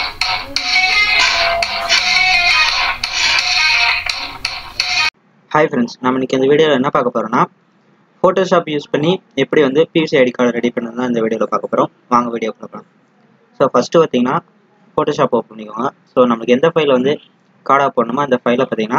Hi friends நம்ம இன்னைக்கு இந்த வீடியோவில் என்ன பார்க்க போகிறோம்னா ஃபோட்டோஷாப் யூஸ் பண்ணி எப்படி வந்து பிவிசி ஐடி கார்டு ரெடி பண்ணுறது தான் இந்த வீடியோவில் பார்க்க போகிறோம் வாங்க வீடியோ பார்க்கலாம் ஸோ ஃபஸ்ட்டு பார்த்தீங்கன்னா ஃபோட்டோஷாப் ஓப்பன் பண்ணிக்கோங்க ஸோ நம்மளுக்கு எந்த ஃபைலை வந்து கார்டாக போடணுமோ அந்த ஃபைலை பார்த்தீங்கன்னா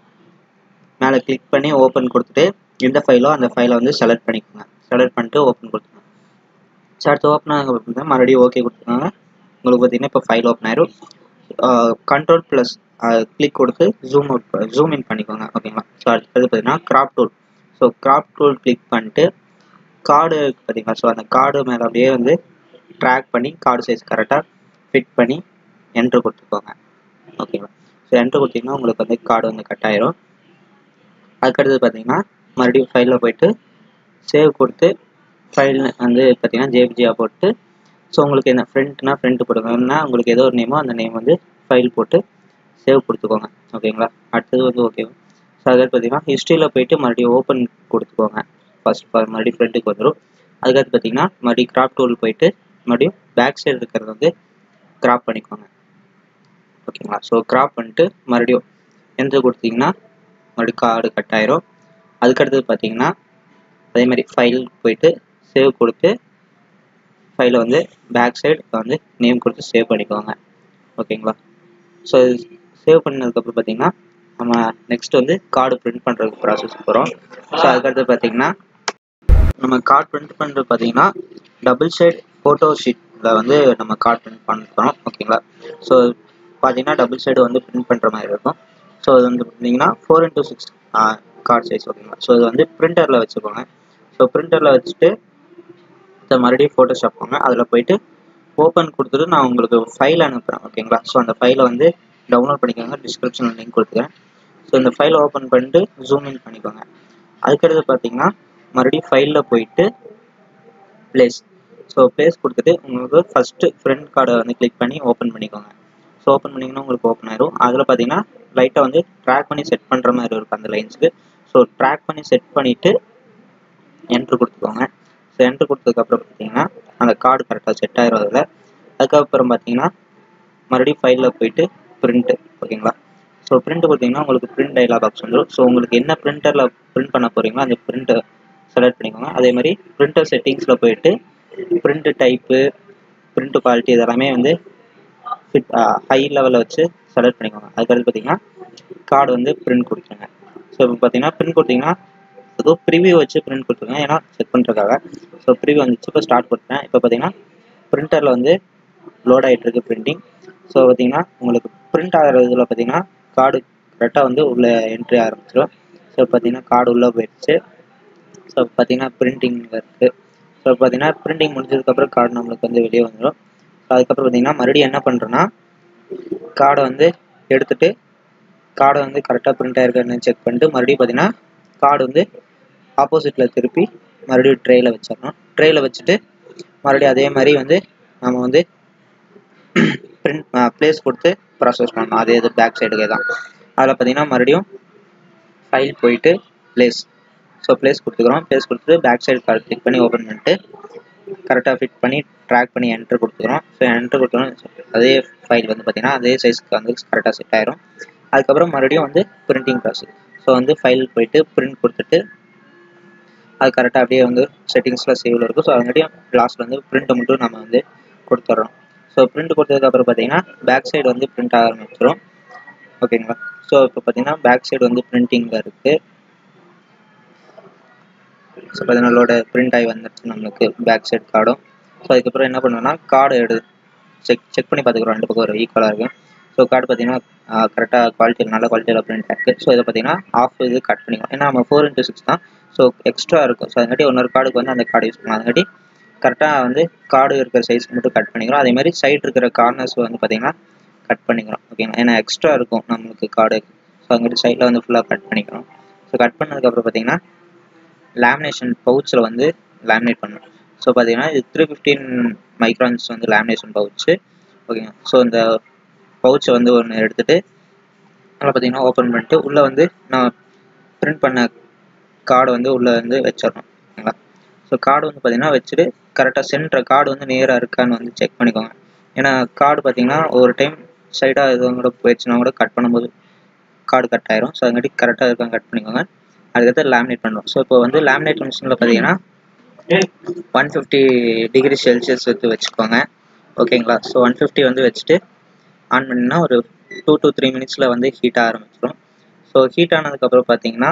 மேலே கிளிக் பண்ணி ஓப்பன் கொடுத்துட்டு எந்த ஃபைலோ அந்த ஃபைலை வந்து செலக்ட் பண்ணிக்கோங்க செலக்ட் பண்ணிட்டு ஓப்பன் கொடுத்துருங்க ஸோ அடுத்து ஓப்பன் ஆக மறுபடியும் ஓகே கொடுத்துருக்காங்க உங்களுக்கு பார்த்தீங்கன்னா இப்போ ஃபைல் ஓப்பன் ஆயிரும் கண்ட்ரோல் ப்ளஸ் கிளிக் கொடுத்து ஜூம் அவுட் ஜூம் இன் பண்ணிக்கோங்க ஓகேங்களா ஸோ அடுத்தது பார்த்தீங்கன்னா crop tool so crop tool click பண்ணிட்டு கார்டு பார்த்தீங்களா ஸோ அந்த கார்டு மேலே அப்படியே வந்து ட்ராக் பண்ணி கார்டு சைஸ் கரெக்டாக ஃபிட் பண்ணி என்ட்ரு கொடுத்துக்கோங்க ஓகேங்களா ஸோ என்ட்ரு கொடுத்தீங்கன்னா உங்களுக்கு வந்து கார்டு வந்து கட் ஆயிரும் அதுக்கடுத்தது பார்த்தீங்கன்னா மறுபடியும் ஃபைலில் போயிட்டு சேவ் கொடுத்து ஃபைல் வந்து பார்த்தீங்கன்னா ஜேபிஜியாக போட்டு ஸோ உங்களுக்கு என்ன ஃப்ரெண்ட்னா ஃப்ரெண்ட் போடுங்கன்னா உங்களுக்கு ஏதோ ஒரு நேமோ அந்த நேம் வந்து ஃபைல் போட்டு சேவ் கொடுத்துக்கோங்க ஓகேங்களா அடுத்தது வந்து ஓகே ஸோ அதாவது பார்த்தீங்கன்னா ஹிஸ்ட்ரியில் போயிட்டு மறுபடியும் ஓப்பன் கொடுத்துக்கோங்க ஃபர்ஸ்ட் மறுபடியும் ஃப்ரெண்டுக்கு வந்துடும் அதுக்கடுத்து பார்த்தீங்கன்னா மறுபடியும் கிராப் டூல் போயிட்டு மறுபடியும் பேக் சைடு இருக்கிறத வந்து கிராப் பண்ணிக்கோங்க ஓகேங்களா ஸோ கிராப் பண்ணிட்டு மறுபடியும் எந்த கொடுத்தீங்கன்னா மறுபடியும் கார்டு கட் ஆயிரும் அதுக்கடுத்தது பார்த்தீங்கன்னா அதே மாதிரி ஃபைல் போயிட்டு சேவ் கொடுத்து ஃபைலை வந்து பேக் சைடு வந்து நேம் கொடுத்து சேவ் பண்ணிக்கோங்க ஓகேங்களா ஸோ சேவ் பண்ணதுக்கப்புறம் பார்த்தீங்கன்னா நம்ம நெக்ஸ்ட் வந்து கார்டு பிரிண்ட் பண்ணுறதுக்கு ப்ராசஸ் போகிறோம் ஸோ அதுக்கடுத்து பார்த்தீங்கன்னா நம்ம கார்டு பிரிண்ட் பண்ணுறது பார்த்தீங்கன்னா டபுள் சைட் ஃபோட்டோ ஷீட்டில் வந்து நம்ம கார்டு பிரிண்ட் பண்ணுறோம் ஓகேங்களா ஸோ பார்த்தீங்கன்னா டபுள் சைடு வந்து பிரிண்ட் பண்ணுற மாதிரி இருக்கும் ஸோ அது வந்து பார்த்தீங்கன்னா four into six card size ஓகேங்களா ஸோ இது வந்து பிரிண்டரில் வச்சுக்கோங்க ஸோ பிரிண்டரில் வச்சுட்டு இதை மறுபடியும் ஃபோட்டோஷாப் போங்க அதில் போயிட்டு ஓப்பன் கொடுத்துட்டு நான் உங்களுக்கு ஃபைல் அனுப்புகிறேன் ஓகேங்களா ஸோ அந்த ஃபைலை வந்து டவுன்லோட் பண்ணிக்கோங்க டிஸ்கிரிப்ஷனில் லிங்க் கொடுத்துக்கிறேன் ஸோ இந்த ஃபைலை ஓப்பன் பண்ணிட்டு ஜூம் இன் பண்ணிக்கோங்க அதுக்கடுத்து பார்த்தீங்கன்னா மறுபடியும் ஃபைலில் போயிட்டு ப்ளேஸ் ஸோ ப்ளேஸ் கொடுத்துட்டு உங்களுக்கு ஃபஸ்ட்டு ஃப்ரண்ட் கார்டை வந்து கிளிக் பண்ணி ஓப்பன் பண்ணிக்கோங்க ஸோ ஓப்பன் பண்ணிங்கன்னா உங்களுக்கு ஓப்பன் ஆயிரும் அதில் பார்த்தீங்கன்னா லைட்டாக வந்து ட்ராக் பண்ணி செட் பண்ணுற மாதிரி இருக்கும் அந்த லைன்ஸுக்கு ஸோ ட்ராக் பண்ணி செட் பண்ணிவிட்டு என்ட்ரு கொடுத்துக்கோங்க ஸோ என்ட்ரு கொடுத்ததுக்கப்புறம் பார்த்தீங்கன்னா அந்த கார்டு கரெக்டாக செட் ஆயிரும் அதில் அதுக்கப்புறம் பார்த்தீங்கன்னா மறுபடியும் ஃபைலில் போயிட்டு பிரிண்ட்டு ஓகேங்களா ஸோ பிரிண்ட் கொடுத்தீங்கன்னா உங்களுக்கு பிரிண்ட் டைலாக் பாக்ஸ் வந்துடும் ஸோ உங்களுக்கு என்ன பிரிண்டரில் பிரிண்ட் பண்ண போகிறீங்களோ அந்த பிரிண்ட்டை செலக்ட் பண்ணிக்கோங்க அதே மாதிரி பிரிண்டர் செட்டிங்ஸில் போயிட்டு பிரிண்ட் டைப்பு பிரிண்ட் குவாலிட்டி இதெல்லாமே வந்து ஃபிட் ஹை லெவலில் வச்சு செலக்ட் பண்ணிக்கோங்க அதுக்கடுத்து பார்த்தீங்கன்னா கார்டு வந்து பிரிண்ட் கொடுத்துருங்க ஸோ இப்போ பார்த்தீங்கன்னா பிரிண்ட் கொடுத்தீங்கன்னா ஏதோ ப்ரிவியூ வச்சு பிரிண்ட் கொடுத்துருங்க ஏன்னா செக் பண்ணுறதுக்காக ஸோ ப்ரிவியூ வந்துச்சு இப்போ ஸ்டார்ட் கொடுத்தேன் இப்போ பார்த்தீங்கன்னா பிரிண்டரில் வந்து லோட் ஆகிட்டு இருக்கு பிரிண்டிங் ஸோ பார்த்தீங்கன்னா உங்களுக்கு பிரிண்ட் ஆகிற இதில் பார்த்தீங்கன்னா கார்டு கரெக்டாக வந்து உள்ளே என்ட்ரி ஆரம்பிச்சிடும் ஸோ பார்த்தீங்கன்னா கார்டு உள்ளே போயிடுச்சு ஸோ பார்த்தீங்கன்னா பிரிண்டிங்கில் இருக்குது ஸோ பார்த்தீங்கன்னா பிரிண்டிங் முடிஞ்சதுக்கப்புறம் கார்டு நம்மளுக்கு வந்து வெளியே வந்துடும் ஸோ அதுக்கப்புறம் பார்த்தீங்கன்னா மறுபடியும் என்ன பண்ணுறோன்னா கார்டை வந்து எடுத்துகிட்டு கார்டை வந்து கரெக்டாக பிரிண்ட் ஆயிருக்கான்னு செக் பண்ணிட்டு மறுபடியும் பார்த்தீங்கன்னா கார்டு வந்து ஆப்போசிட்டில் திருப்பி மறுபடியும் ட்ரேயில் வச்சிடணும் ட்ரேயில் வச்சுட்டு மறுபடியும் அதே மாதிரி வந்து நம்ம வந்து பிரிண்ட் ப்ளேஸ் கொடுத்து ப்ராசஸ் பண்ணணும் அதே இது பேக் சைடுக்கே தான் அதில் பார்த்தீங்கன்னா மறுபடியும் ஃபைல் போயிட்டு ப்ளேஸ் ஸோ ப்ளேஸ் கொடுத்துக்கிறோம் ப்ளேஸ் கொடுத்துட்டு பேக் சைடு கார்டு கிளிக் பண்ணி ஓப்பன் பண்ணிட்டு கரெக்டாக ஃபிட் பண்ணி ட்ராக் பண்ணி என்ட்ரு கொடுத்துக்கிறோம் ஸோ என்ட்ரு கொடுத்துக்கிறோம் அதே ஃபைல் வந்து பார்த்தீங்கன்னா அதே சைஸ்க்கு வந்து கரெக்டாக செட் ஆயிரும் அதுக்கப்புறம் மறுபடியும் வந்து பிரிண்டிங் ப்ராசஸ் ஸோ வந்து ஃபைல் போயிட்டு பிரிண்ட் கொடுத்துட்டு அது கரெக்டாக அப்படியே வந்து செட்டிங்ஸில் சேவில் இருக்கும் ஸோ அதனாடியும் லாஸ்ட்டில் வந்து பிரிண்ட்டை மட்டும் நம்ம வந்து கொடுத்துட்றோம் ஸோ பிரிண்ட் கொடுத்ததுக்கப்புறம் பார்த்தீங்கன்னா பேக் சைடு வந்து பிரிண்ட் ஆரம்பிச்சிடும் ஓகேங்களா ஸோ இப்போ பார்த்தீங்கன்னா பேக் சைடு வந்து பிரிண்டிங்கில் இருக்குது ஸோ பார்த்தீங்கன்னா அதோட பிரிண்ட் ஆகி வந்துடுச்சு நம்மளுக்கு பேக் சைடு கார்டும் ஸோ அதுக்கப்புறம் என்ன பண்ணுவோம்னா கார்டு எடு செக் செக் பண்ணி பார்த்துக்குறோம் ரெண்டு பக்கம் ஒரு ஈக்குவலாக இருக்கும் ஸோ கார்டு பார்த்தீங்கன்னா கரெக்டாக குவாலிட்டி நல்ல குவாலிட்டியில் பிரிண்ட் ஆயிருக்கு ஸோ இதை பார்த்தீங்கன்னா ஆஃப் இது கட் பண்ணிக்கலாம் ஏன்னா நம்ம ஃபோர் இன்ட்டு சிக்ஸ் தான் ஸோ எக்ஸ்ட்ரா இருக்கும் ஸோ அதுங்காட்டி இன்னொரு கார்டுக்கு வந்து அந்த கார்டு யூஸ் பண்ணலாம் அதுங்காட்டி கரெக்டாக வந்து கார்டு இருக்கிற சைஸ் மட்டும் கட் பண்ணிக்கிறோம் அதே மாதிரி சைடு இருக்கிற கார்னர்ஸ் வந்து பார்த்தீங்கன்னா கட் பண்ணிக்கிறோம் ஓகேங்களா ஏன்னா எக்ஸ்ட்ரா இருக்கும் நம்மளுக்கு கார்டு ஸோ அங்கிட்டு சைடில் வந்து ஃபுல்லாக கட் பண்ணிக்கிறோம் ஸோ கட் பண்ணதுக்கப்புறம் பார்த்தீங்கன்னா லேமினேஷன் பவுச்சில் வந்து லேமினேட் பண்ணணும் ஸோ பார்த்தீங்கன்னா இது த்ரீ ஃபிஃப்டீன் மைக்ரான்ஸ் வந்து லேமினேஷன் பவுச்சு ஓகேங்க ஸோ இந்த பவுச்சை வந்து ஒன்று எடுத்துகிட்டு அதில் பார்த்தீங்கன்னா ஓப்பன் பண்ணிட்டு உள்ளே வந்து நான் பிரிண்ட் பண்ண கார்டு வந்து உள்ளே வந்து வச்சிடணும் ஓகேங்களா ஸோ கார்டு வந்து பார்த்தீங்கன்னா வச்சுட்டு கரெக்டாக சென்டர் கார்டு வந்து நேராக இருக்கான்னு வந்து செக் பண்ணிக்கோங்க ஏன்னா கார்டு பார்த்தீங்கன்னா ஒரு டைம் சைடாக எதுவும் கூட போயிடுச்சுன்னா கூட கட் பண்ணும்போது கார்டு கட் ஆயிரும் ஸோ அதுங்காட்டி கரெக்டாக இருக்காங்க கட் பண்ணிக்கோங்க அதுக்கடுத்து லேமினேட் பண்ணுவோம் ஸோ இப்போ வந்து லேமினேட் மிஷினில் பார்த்தீங்கன்னா ஒன் ஃபிஃப்டி டிகிரி செல்சியஸ் எடுத்து வச்சுக்கோங்க ஓகேங்களா ஸோ ஒன் ஃபிஃப்டி வந்து வச்சுட்டு ஆன் பண்ணினா ஒரு டூ டு த்ரீ மினிட்ஸில் வந்து ஹீட் ஆரம்பிச்சிடும் ஸோ ஹீட் ஆனதுக்கப்புறம் பார்த்தீங்கன்னா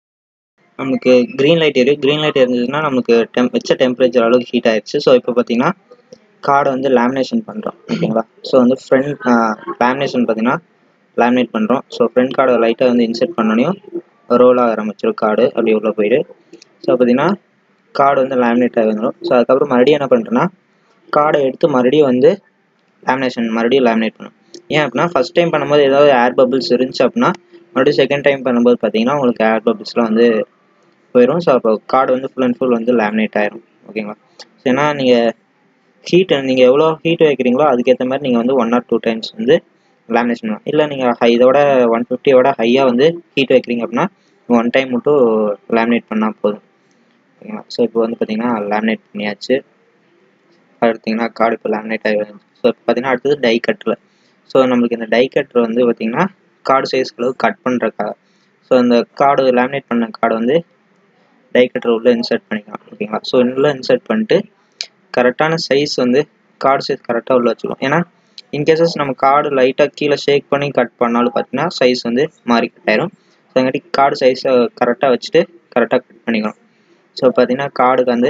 நமக்கு க்ரீன் லைட் எரியும் க்ரீன் லைட் இருந்ததுன்னா நமக்கு டெம் வச்ச டெம்பரேச்சர் அளவுக்கு ஹீட் ஆயிடுச்சு ஸோ இப்போ பார்த்தீங்கன்னா கார்டை வந்து லேமினேஷன் பண்ணுறோம் ஓகேங்களா ஸோ வந்து ஃப்ரண்ட் லேமினேஷன் பார்த்தீங்கன்னா லேமினேட் பண்ணுறோம் ஸோ ஃப்ரண்ட் கார்டை லைட்டாக வந்து இன்செர்ட் பண்ணோனையும் ரோல் ஆக ஆரம்பிச்சிடும் கார்டு அப்படி உள்ளே போயிடு ஸோ பார்த்தீங்கன்னா கார்டு வந்து லேமினேட் ஆகி வந்துடும் ஸோ அதுக்கப்புறம் மறுபடியும் என்ன பண்ணுறேன்னா கார்டை எடுத்து மறுபடியும் வந்து லேமினேஷன் மறுபடியும் லேமினேட் பண்ணும் ஏன் அப்படின்னா ஃபஸ்ட் டைம் பண்ணும்போது ஏதாவது ஏர் பபிள்ஸ் இருந்துச்சு அப்படின்னா மறுபடியும் செகண்ட் டைம் பண்ணும்போது பார்த்தீங்கன்னா உங்களுக்கு ஏர் பபிள்ஸ்லாம் வந்து போயிடும் ஸோ அப்போ கார்டு வந்து ஃபுல் அண்ட் ஃபுல் வந்து லேமினேட் ஆயிரும் ஓகேங்களா ஸோ ஏன்னா நீங்கள் ஹீட் நீங்கள் எவ்வளோ ஹீட் வைக்கிறீங்களோ அதுக்கேற்ற மாதிரி நீங்கள் வந்து ஒன் ஆர் டூ டைம்ஸ் வந்து லேமினேஷன் பண்ணலாம் இல்லை நீங்கள் ஹை இதோட ஒன் ஃபிஃப்டியோட ஹையாக வந்து ஹீட் வைக்கிறீங்க அப்படின்னா ஒன் டைம் மட்டும் லேமினேட் பண்ணால் போதும் ஓகேங்களா ஸோ இப்போ வந்து பார்த்தீங்கன்னா லேமினேட் பண்ணியாச்சு எடுத்திங்கன்னா கார்டு இப்போ லேமினேட் ஆகி வந்துச்சு ஸோ இப்போ பார்த்தீங்கன்னா அடுத்தது டை கட்டில் ஸோ நம்மளுக்கு இந்த டை கட்டர் வந்து பார்த்தீங்கன்னா கார்டு சைஸ் அளவு கட் பண்ணுறக்காக ஸோ இந்த கார்டு லேமினேட் பண்ண கார்டு வந்து டை கட்டர் உள்ளே இன்சர்ட் பண்ணிக்கலாம் ஓகேங்களா ஸோ உள்ளே இன்சர்ட் பண்ணிட்டு கரெக்டான சைஸ் வந்து கார்டு சைஸ் கரெக்டாக உள்ள வச்சுக்கலாம் ஏன்னா இன்கேசஸ் நம்ம கார்டு லைட்டாக கீழே ஷேக் பண்ணி கட் பண்ணாலும் பார்த்தீங்கன்னா சைஸ் வந்து மாறி கட் ஆயிரும் ஸோ அங்காட்டி கார்டு சைஸை கரெக்டாக வச்சுட்டு கரெக்டாக கட் பண்ணிக்கணும் ஸோ பார்த்தீங்கன்னா கார்டுக்கு வந்து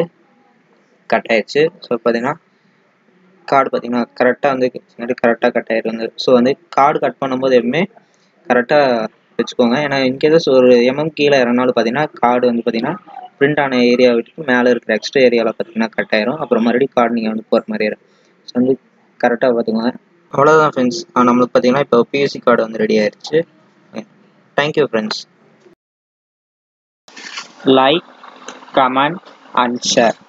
கட் ஆயிடுச்சு ஸோ பார்த்தீங்கன்னா கார்டு பார்த்தீங்கன்னா கரெக்டாக வந்து கரெக்டாக கட் ஆயிருந்து ஸோ வந்து கார்டு கட் பண்ணும்போது எப்பவுமே கரெக்டாக வச்சுக்கோங்க ஏன்னா இன்கேசஸ் ஒரு எம்எம் கீழே இறங்கினாலும் பார்த்தீங்கன்னா கார்டு வந்து பார்த்தீங்கன்னா பிரிண்ட் ஆன ஏரியா விட்டு மேலே இருக்கிற எக்ஸ்ட்ரா ஏரியாவில் பார்த்தீங்கன்னா கட் ஆயிரும் அப்புறம் மறுபடியும் கார்டு நீங்கள் வந்து போகிற மாதிரி ஆயிரும் ஸோ வந்து கரெக்டாக பார்த்துக்கோங்க அவ்வளோதான் ஃப்ரெண்ட்ஸ் நம்மளுக்கு பார்த்தீங்கன்னா இப்போ பிஎஸ்சி கார்டு வந்து ரெடி ஆயிடுச்சு thank you friends like, comment, and share.